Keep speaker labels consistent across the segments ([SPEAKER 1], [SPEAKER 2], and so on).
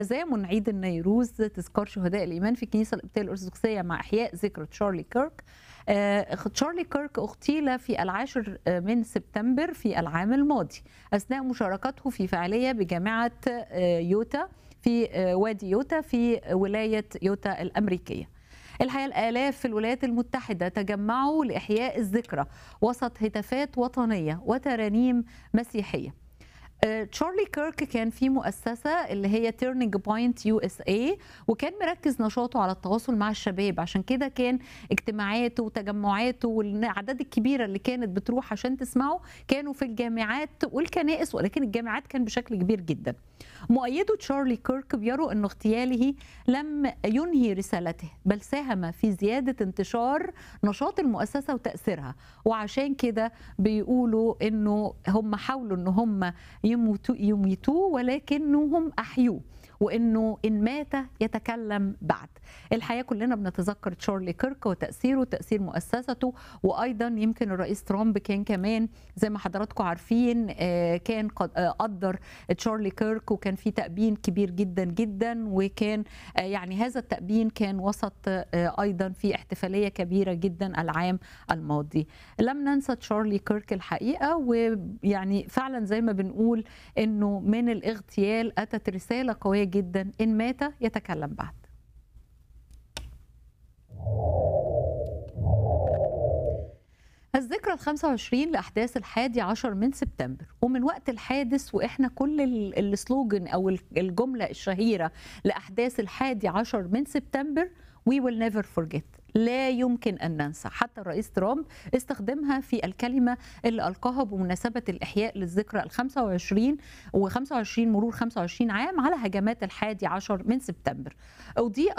[SPEAKER 1] تزامن عيد النيروز تذكار شهداء الإيمان في الكنيسة القبطية الأرثوذكسية مع إحياء ذكرى تشارلي كيرك آه، تشارلي كيرك اغتيل في العاشر من سبتمبر في العام الماضي أثناء مشاركته في فعالية بجامعة آه، يوتا في آه، وادي يوتا في ولاية يوتا الأمريكية الحقيقه الالاف في الولايات المتحده تجمعوا لاحياء الذكرى وسط هتافات وطنيه وترانيم مسيحيه آه، تشارلي كيرك كان في مؤسسة اللي هي تيرنينج بوينت يو اس اي وكان مركز نشاطه على التواصل مع الشباب عشان كده كان اجتماعاته وتجمعاته والاعداد الكبيرة اللي كانت بتروح عشان تسمعه كانوا في الجامعات والكنائس ولكن الجامعات كان بشكل كبير جدا مؤيدو تشارلي كيرك بيروا أن اغتياله لم ينهي رسالته بل ساهم في زيادة انتشار نشاط المؤسسة وتأثيرها وعشان كده بيقولوا أنه هم حاولوا أن هم يموتوا يميتوه ولكنهم أحيوه وانه ان مات يتكلم بعد الحقيقه كلنا بنتذكر تشارلي كيرك وتاثيره وتاثير مؤسسته وايضا يمكن الرئيس ترامب كان كمان زي ما حضراتكم عارفين آه، كان قد آه، قدر تشارلي كيرك وكان في تأبين كبير جدا جدا وكان آه، يعني هذا التأبين كان وسط آه، ايضا في احتفاليه كبيره جدا العام الماضي لم ننسى تشارلي كيرك الحقيقه ويعني فعلا زي ما بنقول انه من الاغتيال اتت رساله قويه جدا ان مات يتكلم بعد الذكرى ال 25 لأحداث الحادي عشر من سبتمبر ومن وقت الحادث وإحنا كل ال- السلوجن أو ال- الجملة الشهيرة لأحداث الحادي عشر من سبتمبر We will never forget لا يمكن أن ننسى حتى الرئيس ترامب استخدمها في الكلمة اللي ألقاها بمناسبة الإحياء للذكرى ال 25 و25 مرور 25 عام على هجمات الحادي عشر من سبتمبر أضيء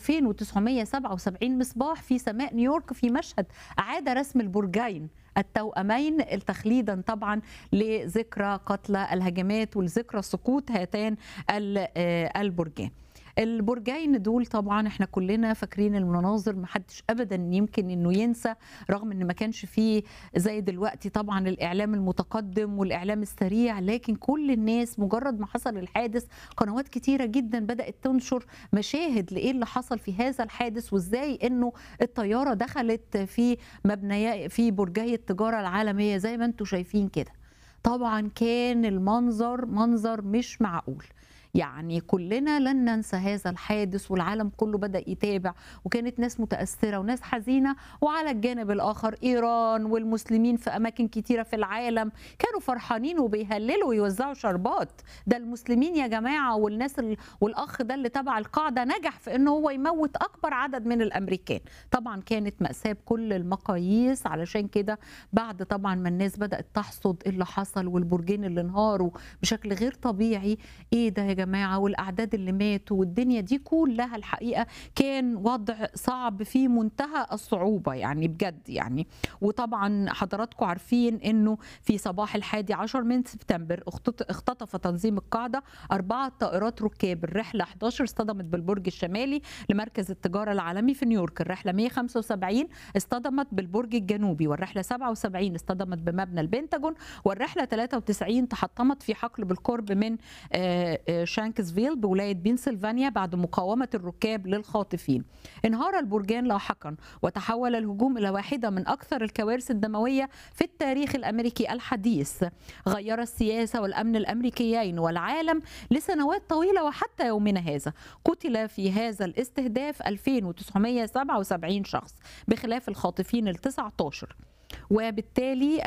[SPEAKER 1] 2977 مصباح في سماء نيويورك في مشهد أعاد رسم البرجين التوأمين تخليدا طبعا لذكرى قتلى الهجمات والذكرى سقوط هاتان ال- آه، البرجين البرجين دول طبعا احنا كلنا فاكرين المناظر محدش ابدا يمكن انه ينسى رغم ان ما كانش فيه زي دلوقتي طبعا الاعلام المتقدم والاعلام السريع لكن كل الناس مجرد ما حصل الحادث قنوات كتيره جدا بدات تنشر مشاهد لايه اللي حصل في هذا الحادث وازاي انه الطياره دخلت في مبنى في برجي التجاره العالميه زي ما انتم شايفين كده طبعا كان المنظر منظر مش معقول يعني كلنا لن ننسى هذا الحادث والعالم كله بدأ يتابع وكانت ناس متأثرة وناس حزينة وعلى الجانب الآخر إيران والمسلمين في أماكن كتيرة في العالم كانوا فرحانين وبيهللوا ويوزعوا شربات ده المسلمين يا جماعة والناس ال... والأخ ده اللي تبع القاعدة نجح في أنه هو يموت أكبر عدد من الأمريكان طبعا كانت مأساة بكل المقاييس علشان كده بعد طبعا ما الناس بدأت تحصد اللي حصل والبرجين اللي انهاروا بشكل غير طبيعي ايه ده يا جماعه والاعداد اللي ماتوا والدنيا دي كلها الحقيقه كان وضع صعب في منتهى الصعوبه يعني بجد يعني وطبعا حضراتكم عارفين انه في صباح الحادي عشر من سبتمبر اختط- اختطف تنظيم القاعده اربعه طائرات ركاب الرحله 11 اصطدمت بالبرج الشمالي لمركز التجاره العالمي في نيويورك الرحله 175 اصطدمت بالبرج الجنوبي والرحله 77 اصطدمت بمبنى البنتاجون والرحله 93 تحطمت في حقل بالقرب من آه، آه، شانكسفيل بولايه بنسلفانيا بعد مقاومه الركاب للخاطفين. انهار البرجان لاحقا وتحول الهجوم الى واحده من اكثر الكوارث الدمويه في التاريخ الامريكي الحديث. غير السياسه والامن الامريكيين والعالم لسنوات طويله وحتى يومنا هذا. قتل في هذا الاستهداف 2977 شخص بخلاف الخاطفين ال 19 وبالتالي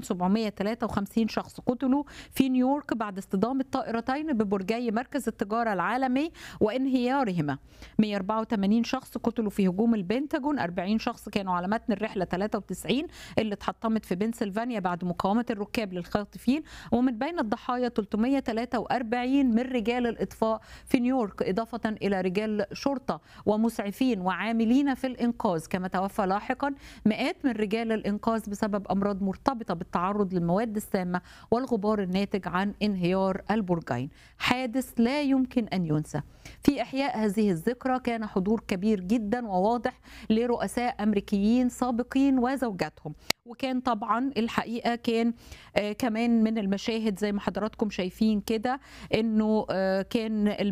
[SPEAKER 1] 2753 شخص قتلوا في نيويورك بعد اصطدام الطائرتين ببرجي مركز التجارة العالمي وانهيارهما 184 شخص قتلوا في هجوم البنتاجون 40 شخص كانوا على متن الرحلة 93 اللي اتحطمت في بنسلفانيا بعد مقاومة الركاب للخاطفين ومن بين الضحايا 343 من رجال الإطفاء في نيويورك إضافة إلى رجال شرطة ومسعفين وعاملين في الإنقاذ كما توفى لاحقا مئات من رجال الإنقاذ بسبب أمراض مرتبطة بالتعرض للمواد السامة والغبار الناتج عن انهيار البرجين حادث لا يمكن أن ينسى في إحياء هذه الذكرى كان حضور كبير جدا وواضح لرؤساء أمريكيين سابقين وزوجاتهم وكان طبعا الحقيقه كان آه كمان من المشاهد زي ما حضراتكم شايفين كده انه آه كان